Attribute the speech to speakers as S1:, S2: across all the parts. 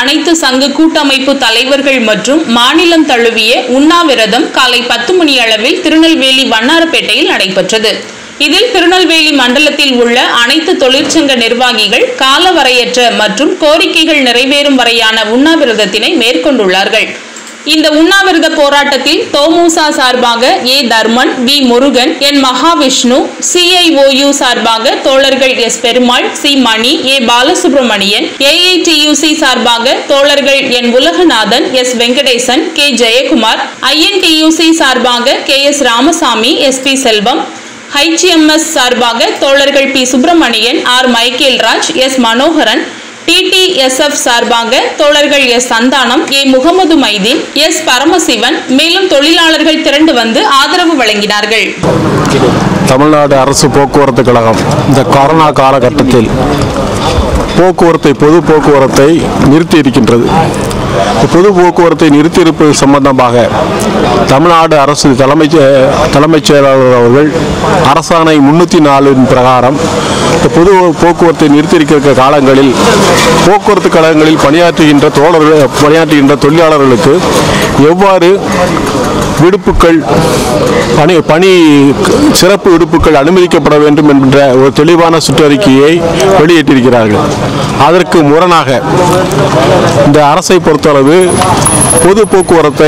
S1: அனைத்து சங்க கூட்டமைப்பு தலைவர்கள் மற்றும் மாநிலம் தழுவிய உண்ணாவிரதம் காலை பத்து மணி அளவில் திருநெல்வேலி வண்ணாரப்பேட்டையில் நடைபெற்றது இதில் திருநெல்வேலி மண்டலத்தில் உள்ள அனைத்து தொழிற்சங்க நிர்வாகிகள் காலவரையற்ற மற்றும் கோரிக்கைகள் நிறைவேறும் வரையான உண்ணாவிரதத்தினை மேற்கொண்டுள்ளார்கள் இந்த உண்ணாவிரத போராட்டத்தில் தோமுசா சார்பாக A Dharman V Murugan N Mahavishnu CITU சார்பாக தோழர்கள் S Perumal C Mani A Balasubramanian AITUC சார்பாக தோழர்கள் N Ulaganathan S Venkatesan K Jayakumar INTUC சார்பாக K S Ramasamy S P Selvam HMS சார்பாக தோழர்கள் P Subramanian R Michaelraj S Manoharan DTSF சார்பாக தோழர்கள் S Santhanam A Mohamed Maideen S Paramasivan மேலும் தொழிலாளர்கள் திரண்டு வந்து ஆதரவு வழங்கினார்கள்
S2: தமிழ்நாடு அரசு போக்குவரத்து கழகம் இந்த கொரோனா காலகட்டத்தில் போக்குவரத்தை பொது போக்குவரத்தை நிறுத்தி இருக்கின்றது இந்த பொது போக்குவரத்தை நிறுத்தியிருப்பது சம்பந்தமாக தமிழ்நாடு அரசு தலைமை செ- தலைமைச் செயலாளர் அவர்கள் அரசாணை முன்னூற்றி நாலின் பிரகாரம் இந்த பொது போக்குவரத்தை நிறுத்தியிருக்கிற காலங்களில் போக்குவரத்து கழகங்களில் பணியாற்றுகின்ற தோழர்கள் பணியாற்றுகின்ற தொழிலாளர்களுக்கு எவ்வாறு விடுப்புகள் பணி பணி சிறப்பு விடுப்புகள் அனுமதிக்கப்பட வேண்டும் என்ற ஒரு தெளிவான சுற்றறிக்கையை வெளியிட்டிருக்கிறார்கள் அதற்கு முரணாக இந்த அரசை பொறுத்தளவு பொது போக்குவரத்தை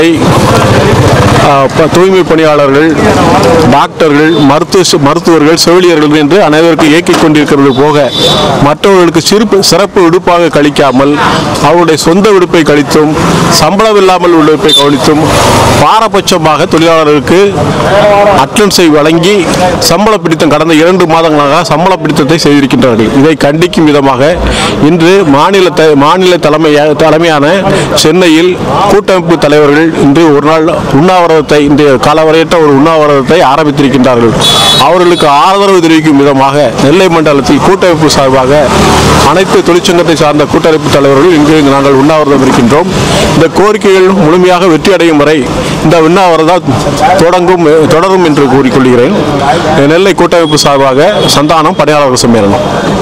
S2: ஆ, ப- தூய்மை பணியாளர்கள் டாக்டர்கள் மருத்துவ மருத்துவர்கள் செவிலியர்கள் என்று அனைவருக்கும் இயக்கிக் கொண்டிருக்கிறது போக மற்றவர்களுக்கு சிறப்பு சிறப்பு விடுப்பாக கழிக்காமல் அவருடைய சொந்த விடுப்பை கழித்தும் சம்பளம் இல்லாமல் விடுப்பை கழித்தும் பாரபட்சமாக தொழிலாளர்களுக்கு அட்டன்ஸை வழங்கி சம்பள பிடித்தம் கடந்த இரண்டு மாதங்களாக சம்பள பிடித்தத்தை செய்திருக்கின்றார்கள் இதை கண்டிக்கும் விதமாக இன்று மாநில த- மாநில தலைமை தலைமையான சென்னையில் கூட்டமைப்பு தலைவர்கள் இன்று ஒரு நாள் உண்ணாவிரதத்தை இந்த காலவரையற்ற ஒரு உண்ணாவிரதத்தை ஆரம்பித்திருக்கின்றார்கள் அவர்களுக்கு ஆதரவு தெரிவிக்கும் விதமாக நெல்லை மண்டலத்தில் கூட்டமைப்பு சார்பாக அனைத்து தொழிற்சங்கத்தை சார்ந்த கூட்டமைப்பு தலைவர்கள் இங்கு நாங்கள் உண்ணாவிரதம் இருக்கின்றோம் இந்த கோரிக்கைகள் முழுமையாக வெற்றி அடையும் வரை இந்த உண்ணாவிரதம் தொடங்கும் தொடரும் என்று கூறிக்கொள்கிறேன் நெல்லை கூட்டமைப்பு சார்பாக சந்தானம் பணியாளர்கள் சம்மேளனம்